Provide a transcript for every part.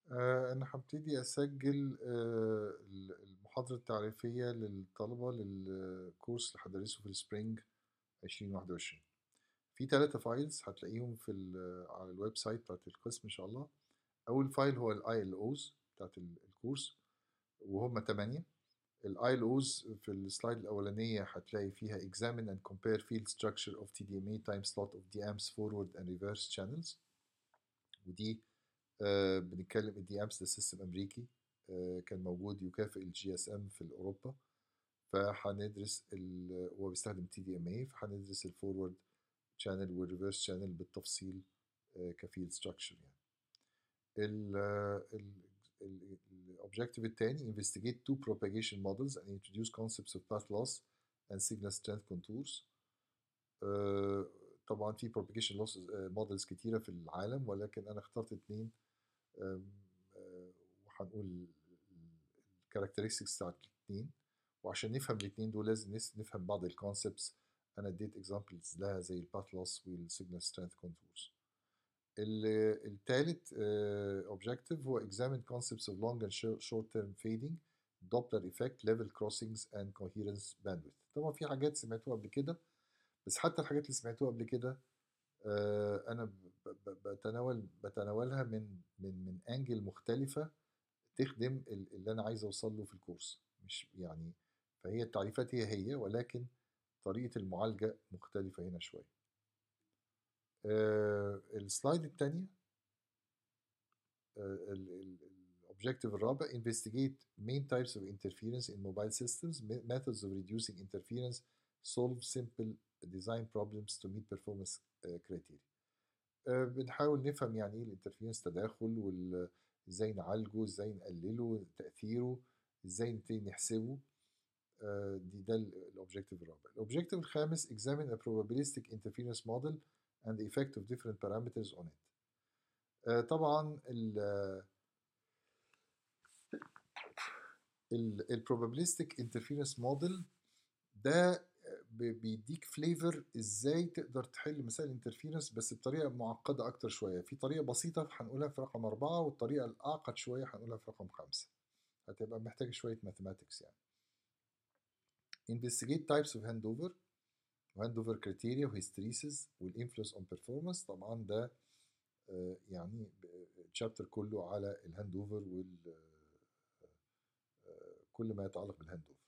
آه، أنا هبتدي أسجل آه، المحاضرة التعريفية للطلبة للكورس اللي هدرسه في السبرينج 2021 في ثلاثة فايلز هتلاقيهم في ال- على الويب سايت بتاعت القسم إن شاء الله أول فايل هو ال ILOs بتاعت ال- الكورس وهم تمانية ال ILOs في السلايد الأولانية هتلاقي فيها examine and compare field structure of TDMA time slot of DAMs forward and reverse channels ودي آه، بنتكلم الدي امس ده سيستم امريكي آه، كان موجود يكافئ الجي اس ام في اوروبا فهندرس ال- هو بيستخدم تي دي ام اي فهندرس الفورورد شانل والريفرس شانل بالتفصيل آه، كفيلد ستراكشر يعني الاوبجيكتيف الثاني investigate two propagation models and introduce concepts of path loss and signal strength contours آه، طبعا في propagation loss مودلز كتيرة في العالم ولكن أنا اخترت اتنين آم، آه، وهنقول الكاركترستكس بتاعت الاتنين وعشان نفهم الاتنين دول لازم نس- نفهم بعض الكونسبتس أنا اديت اكزامبلز لها زي الباث لوس والسيجنال سترينث كونتورز التالت اوبجيكتيف هو examine concepts of long and short- short term fading Doppler effect level crossings and coherence bandwidth طبعا في حاجات سمعتوها قبل كده بس حتى الحاجات اللي سمعتوها قبل كده آه، انا ب- ب- بتناول بتناولها من من من انجل مختلفه تخدم ال- اللي انا عايز اوصل له في الكورس مش يعني فهي التعريفات هي هي ولكن طريقه المعالجه مختلفه هنا شويه آه، السلايد الثانيه الاوبجيكتيف الرابع investigate main types of interference in mobile systems me- methods of reducing interference solve simple design problems to meet performance uh, criteria آه، بنحاول نفهم يعني ايه الانترفيرنس تداخل وازاي نعالجه ازاي نقلله تأثيره ازاي نبتدي نحسبه آه، دي ده الاوبجيكتيف الرابع الاوبجيكتيف الخامس examine a probabilistic interference model and the effect of different parameters on it آه، طبعا ال ال ال probabilistic interference model ده ب- بيديك فليفر ازاي تقدر تحل مسائل الانترفيرنس بس بطريقه معقده اكتر شويه في طريقه بسيطه هنقولها في رقم أربعة والطريقه الاعقد شويه هنقولها في رقم خمسة هتبقى محتاجه شويه ماثيماتكس يعني investigate types of handover handover criteria وhysteresis والinfluence on performance طبعا ده آه، يعني الشابتر كله على الهاند اوفر وال آه، كل ما يتعلق بالهاند اوفر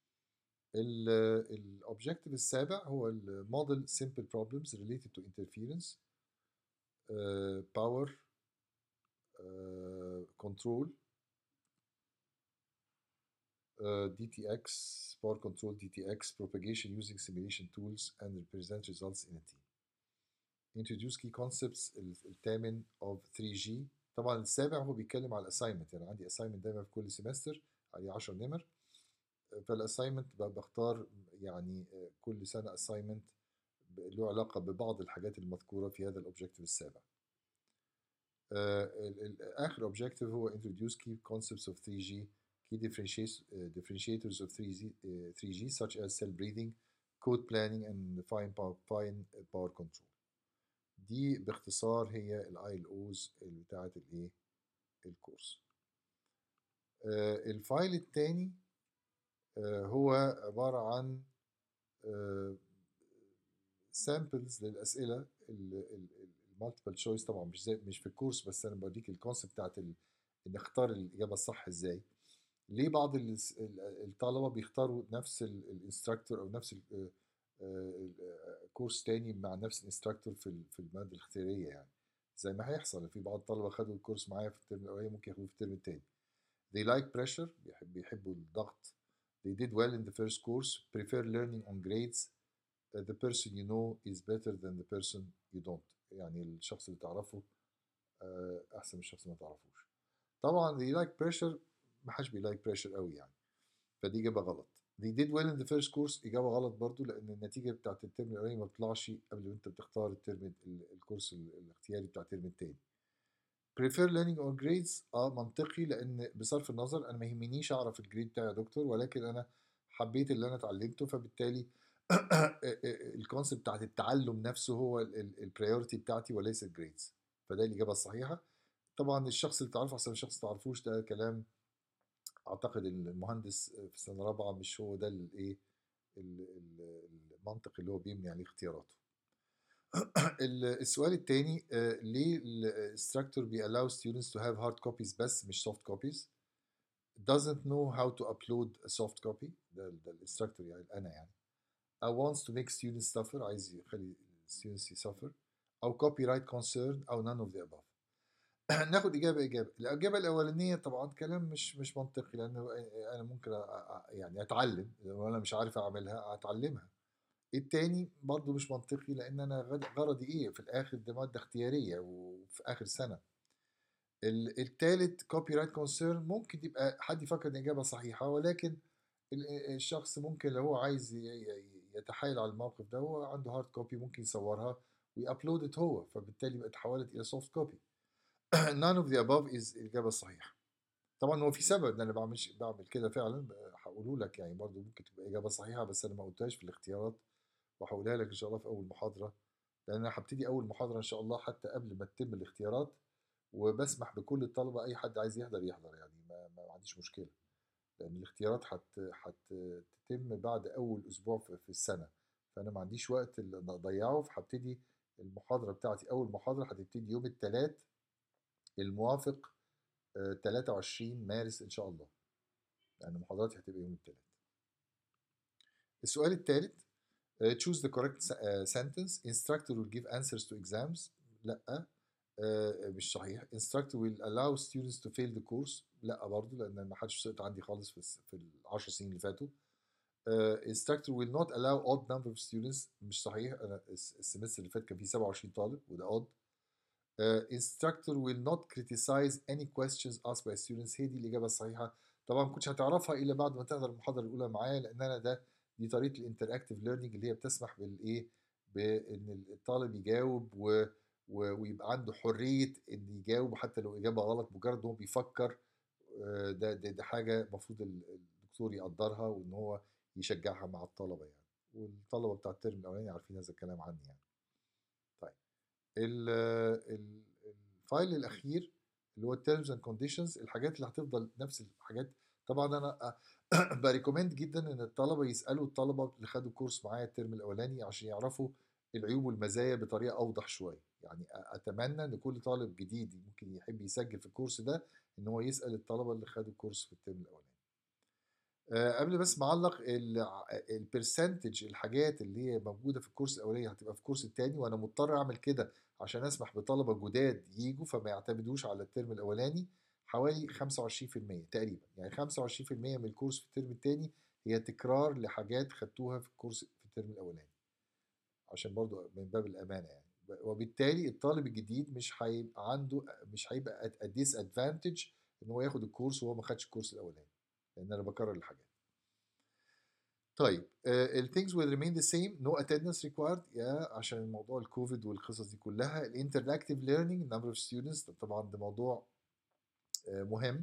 الاوبجيكتيف السابع هو الموديل simple problems related to interference uh, power uh, control uh, DTX power control DTX propagation using simulation tools and represent results in a team introduce key concepts ال- الثامن of 3G طبعا السابع هو بيتكلم على الاساينمنت يعني عندي اساينمنت دايما في كل سمستر عليه 10 نمر فالاساينمنت بختار يعني آه، كل سنه اساينمنت له علاقه ببعض الحاجات المذكوره في هذا الاوبجيكتيف السابع آه، ال- ال- اخر اوبجيكتيف هو introduce key concepts of 3G key differentiators uh, differentiators of 3G uh, 3G such as cell breathing code planning and fine power, fine power control دي باختصار هي الاي ال اوز بتاعه الايه الكورس آه، الفايل الثاني هو عباره عن سامبلز للاسئله المالتيبل تشويس طبعا مش زي مش في الكورس بس انا بديك الكونسيبت بتاعت ال- ان اختار الاجابه الصح ازاي ليه بعض ال- ال- الطلبه بيختاروا نفس الانستراكتور او نفس ال- آه، آه، آه، كورس تاني مع نفس الانستراكتور في ال- في الماده الاختياريه يعني زي ما هيحصل في بعض الطلبه خدوا الكورس معايا في الترم الاولاني ممكن ياخدوه في الترم التاني they like pressure بيحب بيحبوا الضغط they did well in the first course prefer learning on grades uh, the person you know is better than the person you don't يعني الشخص اللي تعرفه آه، احسن من الشخص اللي ما تعرفوش طبعا they like pressure ما حدش بي like pressure قوي يعني فدي اجابه غلط they did well in the first course اجابه غلط برضو لان النتيجه بتاعت الترم الاولاني ما بتطلعش قبل ما انت بتختار الترم ال- الكورس ال- الاختياري بتاع الترم التاني prefer learning on grades اه منطقي لان بصرف النظر انا ما يهمنيش اعرف الجريد بتاعي يا دكتور ولكن انا حبيت اللي انا اتعلمته فبالتالي الكونسيبت بتاعت التعلم نفسه هو البريورتي بتاعتي وليس الجريدز فده الاجابه الصحيحه طبعا الشخص اللي تعرفه احسن من الشخص اللي تعرفوش ده كلام اعتقد المهندس في سنه رابعه مش هو ده الايه المنطق اللي هو بيبني عليه اختياراته السؤال الثاني ليه الانستراكتور بي allow students to have hard copies بس مش soft copies doesn't know how to upload a soft copy ده ده الانستراكتور يعني انا يعني I wants to make students suffer عايز يخلي students يسافر او copyright concern او none of the above ناخد اجابه اجابه الاجابه الاولانيه طبعا كلام مش مش منطقي لان انا ممكن يعني اتعلم لو انا مش عارف اعملها اتعلمها التاني برضو مش منطقي لان انا غرضي ايه في الاخر دي ماده اختياريه وفي اخر سنه التالت كوبي رايت كونسيرن ممكن يبقى حد يفكر ان اجابه صحيحه ولكن الشخص ممكن لو هو عايز يتحايل على الموقف ده هو عنده هارد كوبي ممكن يصورها ويابلودت هو فبالتالي بقت اتحولت الى سوفت كوبي none of the above is الإجابة الصحيحة طبعا هو في سبب ان انا بعمل بعمل كده فعلا هقوله لك يعني برضو ممكن تبقى اجابه صحيحه بس انا ما قلتهاش في الاختيارات وهقولها لك ان شاء الله في اول محاضره لان انا هبتدي اول محاضره ان شاء الله حتى قبل ما تتم الاختيارات وبسمح بكل الطلبه اي حد عايز يحضر يحضر يعني ما, ما عنديش مشكله لان الاختيارات هتتم بعد اول اسبوع في السنه فانا ما عنديش وقت اضيعه فهبتدي المحاضره بتاعتي اول محاضره هتبتدي يوم الثلاث الموافق 23 مارس ان شاء الله لان يعني محاضراتي هتبقى يوم الثلاث السؤال الثالث choose the correct sentence instructor will give answers to exams لا مش صحيح instructor will allow students to fail the course لا برضه لان ما حدش سقط عندي خالص في في ال 10 سنين اللي فاتوا instructor will not allow odd number of students مش صحيح انا السمستر اللي فات كان فيه 27 طالب وده odd uh, instructor will not criticize any questions asked by students هي دي الإجابة الصحيحة طبعا ما كنتش هتعرفها إلا بعد ما تحضر المحاضرة الأولى معايا لأن أنا ده دي طريقة الانتراكتيف ليرنينج اللي هي بتسمح بالإيه بإن الطالب يجاوب و... و... ويبقى عنده حرية إن يجاوب حتى لو إجابة غلط مجرد هو بيفكر ده ده, ده حاجة المفروض الدكتور يقدرها وإن هو يشجعها مع الطلبة يعني والطلبة بتاع الترم الأولاني عارفين هذا الكلام عني يعني الفايل الاخير اللي هو التيرمز اند كونديشنز الحاجات اللي هتفضل نفس الحاجات طبعا انا بريكومند جدا ان الطلبه يسالوا الطلبه اللي خدوا كورس معايا الترم الاولاني عشان يعرفوا العيوب والمزايا بطريقه اوضح شويه يعني اتمنى ان كل طالب جديد ممكن يحب يسجل في الكورس ده ان هو يسال الطلبه اللي خدوا الكورس في الترم الاولاني أه قبل بس ما اعلق البرسنتج الحاجات اللي هي موجوده في الكورس الاولاني هتبقى في الكورس الثاني وانا مضطر اعمل كده عشان اسمح بطلبه جداد يجوا فما يعتمدوش على الترم الاولاني حوالي 25% تقريبا يعني 25% من الكورس في الترم الثاني هي تكرار لحاجات خدتوها في الكورس في الترم الاولاني عشان برضو من باب الامانه يعني وبالتالي الطالب الجديد مش هيبقى عنده مش هيبقى ديس ادفانتج ان هو ياخد الكورس وهو ما خدش الكورس الاولاني لان انا بكرر الحاجات طيب ال things will remain the same no attendance required يا عشان الموضوع الكوفيد والقصص دي كلها الانتراكتيف learning number of students طبعا ده موضوع مهم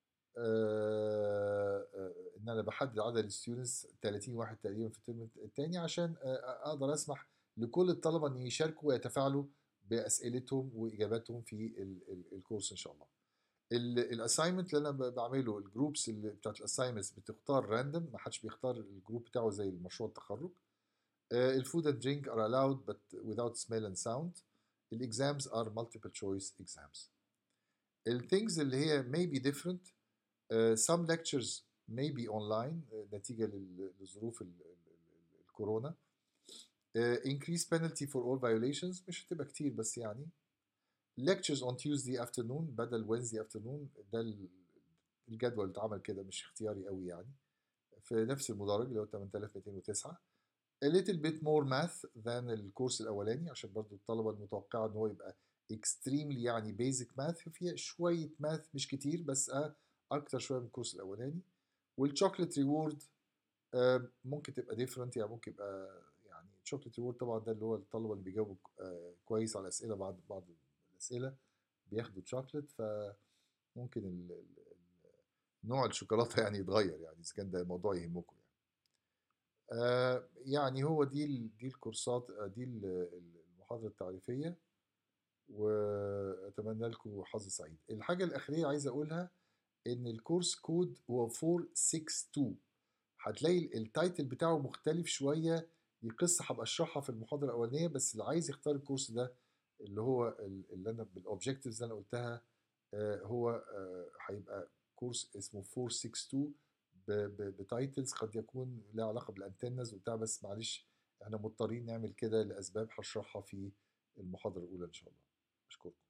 ان انا بحدد عدد الستودنتس 30 واحد تقريبا في الترم الثاني عشان اقدر اسمح لكل الطلبه ان يشاركوا ويتفاعلوا باسئلتهم واجاباتهم في الكورس ان شاء الله الاساينمنت اللي انا بعمله الجروبس اللي بتاعت الاساينمنتس بتختار راندوم ما حدش بيختار الجروب بتاعه زي المشروع التخرج الفود اند درينك ار allowed but without smell and sound الاكزامز ار multiple choice exams الثينجز اللي هي may be different uh, some lectures may be online uh, نتيجه لظروف الكورونا uh, increase penalty for all violations مش هتبقى كتير بس يعني lectures on Tuesday afternoon بدل Wednesday afternoon ده الجدول اللي اتعمل كده مش اختياري قوي يعني في نفس المدرج اللي هو 8209 a little bit more math than الكورس الاولاني عشان برضو الطلبه المتوقعه ان هو يبقى extremely يعني basic math فيها شويه math مش كتير بس اكتر شويه من الكورس الاولاني والشوكليت ريورد ممكن تبقى ديفرنت يعني ممكن يبقى يعني الشوكليت ريورد طبعا ده اللي هو الطلبه اللي بيجاوبوا كويس على اسئله بعد بعض الاسئله بياخدوا شوكليت فممكن ال ال نوع الشوكولاته يعني يتغير يعني اذا كان ده الموضوع يهمكم يعني. آه يعني هو دي دي الكورسات دي المحاضره التعريفيه واتمنى لكم حظ سعيد الحاجه الاخيره عايز اقولها ان الكورس كود هو 462 هتلاقي التايتل بتاعه مختلف شويه دي قصه هبقى اشرحها في المحاضره الاولانيه بس اللي عايز يختار الكورس ده اللي هو اللي انا بالاوبجكتيفز اللي انا قلتها هو هيبقى كورس اسمه 462 بتايتلز قد يكون له علاقه بالانتنز وبتاع بس معلش احنا مضطرين نعمل كده لاسباب هشرحها في المحاضره الاولى ان شاء الله اشكركم